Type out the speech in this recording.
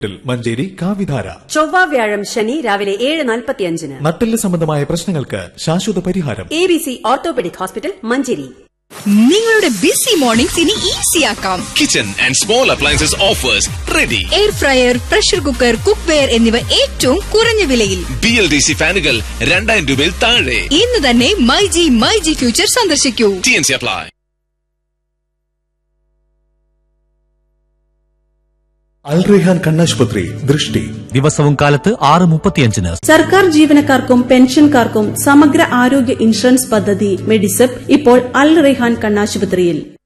മഞ്ചേരി കാവിധാര ചൊവ്വ വ്യാഴം ശനി രാവിലെ ഏഴ് നാൽപ്പത്തിയഞ്ചിന് നട്ടെല്ല് സംബന്ധമായ പ്രശ്നങ്ങൾക്ക് ശാശ്വത പരിഹാരം A B C orthopaedic hospital Manjeri നിങ്ങളുടെ ബിസി മോർണിംഗ്സ് ഇനി ഈസിയാക്കാം kitchen and small appliances offers ready air fryer pressure cooker cookware എന്നിവ ഏറ്റവും കുറഞ്ഞ വിലയിൽ ബി എൽ ഡി സി ഫാനുകൾ രണ്ടായിരം രൂപയിൽ താഴെ ഇന്ന് തന്നെ my G my G future സന്ദർശിക്കൂ T N C apply Al Rehan കണ്ണാശുപത്രി ദൃഷ്ടി ദിവസവും കാലത്ത് ആറ് മുപ്പത്തിയഞ്ചിന് സർക്കാർ ജീവനക്കാർക്കും പെൻഷൻകാർക്കും സമഗ്ര ആരോഗ്യ ഇൻഷുറൻസ് പദ്ധതി മെഡിസെപ്പ് ഇപ്പോൾ അൽ റെഹാൻ കണ്ണാശുപത്രിയിൽ